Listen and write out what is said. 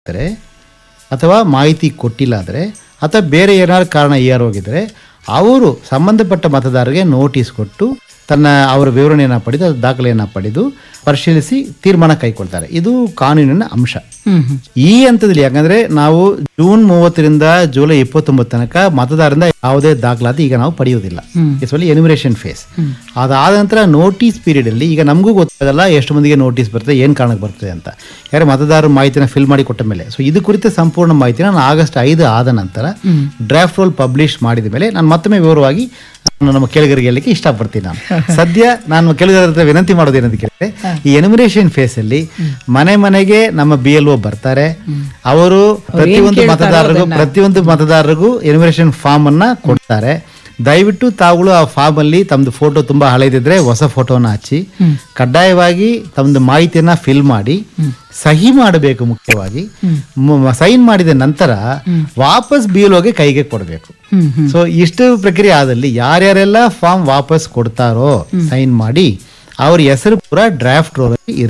ಇದ್ದರೆ ಅಥವಾ ಮಾಹಿತಿ ಕೊಟ್ಟಿಲ್ಲ ಆದರೆ ಅಥವಾ ಬೇರೆ ಏನಾದ್ರು ಕಾರಣ ಏರ್ ಹೋಗಿದ್ರೆ ಅವರು ಸಂಬಂಧಪಟ್ಟ ಮತದಾರರಿಗೆ ನೋಟಿಸ್ ಕೊಟ್ಟು ತನ್ನ ಅವರ ವಿವರಣೆಯನ್ನು ಪಡೆದು ಅದು ದಾಖಲೆಯನ್ನು ಪಡೆದು ಪರಿಶೀಲಿಸಿ ತೀರ್ಮಾನ ಕೈಗೊಳ್ತಾರೆ ಇದು ಕಾನೂನಿನ ಅಂಶ ಹ್ಮ್ ಹ್ಮ್ ಈ ಹಂತದಲ್ಲಿ ಯಾಕಂದ್ರೆ ನಾವು ಜೂನ್ ಮೂವತ್ತರಿಂದ ಜುಲೈ ಇಪ್ಪತ್ತೊಂಬತ್ತು ತನಕ ಮತದಾರರಿಂದ ಯಾವುದೇ ದಾಖಲಾತಿ ಈಗ ನಾವು ಪಡೆಯುವುದಿಲ್ಲ ಇಟ್ಸ್ ಒನ್ಲಿ ಎನಿಮಿನೇಷನ್ ಫೇಸ್ ಅದಾದ ನಂತರ ನೋಟಿಸ್ ಪೀರಿಯಡ್ ಅಲ್ಲಿ ಈಗ ನಮಗೂ ಗೊತ್ತಾಗಲ್ಲ ಎಷ್ಟು ಮಂದಿಗೆ ನೋಟಿಸ್ ಬರ್ತದೆ ಏನು ಕಾರಣಕ್ಕೆ ಬರ್ತದೆ ಅಂತ ಯಾರು ಮತದಾರರ ಮಾಹಿತಿನ ಫಿಲ್ ಮಾಡಿ ಕೊಟ್ಟ ಮೇಲೆ ಸೊ ಇದು ಕುರಿತ ಸಂಪೂರ್ಣ ಮಾಹಿತಿನ ನಾನು ಆಗಸ್ಟ್ ಐದು ಆದ ನಂತರ ಡ್ರಾಫ್ಟ್ ರೋಲ್ ಪಬ್ಲಿಷ್ ಮಾಡಿದ ಮೇಲೆ ನಾನು ಮತ್ತೊಮ್ಮೆ ವಿವರವಾಗಿ ನಾನು ನಮ್ಮ ಕೆಳಗರಿಗೆ ಹೇಳಲಿಕ್ಕೆ ಇಷ್ಟಪಡ್ತೀನಿ ನಾನು ಸದ್ಯ ನಾನು ಕೆಳಗರ ಹತ್ರ ವಿನಂತಿ ಮಾಡೋದು ಏನಂತ ಕೇಳಿದ್ರೆ ಈ ಎನಿಮಿನೇಷನ್ ಫೇಸ್ ಅಲ್ಲಿ ಮನೆ ಮನೆಗೆ ನಮ್ಮ ಬಿ ಎಲ್ ಒ ಬರ್ತಾರೆ ಅವರು ಪ್ರತಿಯೊಂದು ಮತದಾರರಿಗೂ ಪ್ರತಿಯೊಂದು ಮತದಾರರಿಗೂ ಎನಿಮಿನೇಷನ್ ಫಾರ್ಮ್ ಅನ್ನ ಕೊಡ್ತಾರೆ ದಯವಿಟ್ಟು ತಾವುಗಳು ಆ ಫಾರ್ಮ್ ಅಲ್ಲಿ ತಮ್ದು ಫೋಟೋ ತುಂಬಾ ಹಳೆದಿದ್ರೆ ಹೊಸ ಫೋಟೋನ ಹಚ್ಚಿ ಕಡ್ಡಾಯವಾಗಿ ತಮ್ದು ಮಾಹಿತಿಯನ್ನ ಫಿಲ್ ಮಾಡಿ ಸಹಿ ಮಾಡಬೇಕು ಮುಖ್ಯವಾಗಿ ಸೈನ್ ಮಾಡಿದ ನಂತರ ವಾಪಸ್ ಬಿ ಎಲ್ ಒಗೆ ಕೈಗೆ ಕೊಡಬೇಕು ಹ್ಮ್ ಹ್ಮ್ ಸೊ ಇಷ್ಟು ಪ್ರಕ್ರಿಯೆ ಆದಲ್ಲಿ ಯಾರ್ಯಾರೆಲ್ಲ ಫಾರ್ಮ್ ವಾಪಸ್ ಕೊಡ್ತಾರೋ ಸೈನ್ ಮಾಡಿ ಅವ್ರ ಹೆಸರು ಪೂರ ಡ್ರಾಫ್ಟ್ ರೋಲ್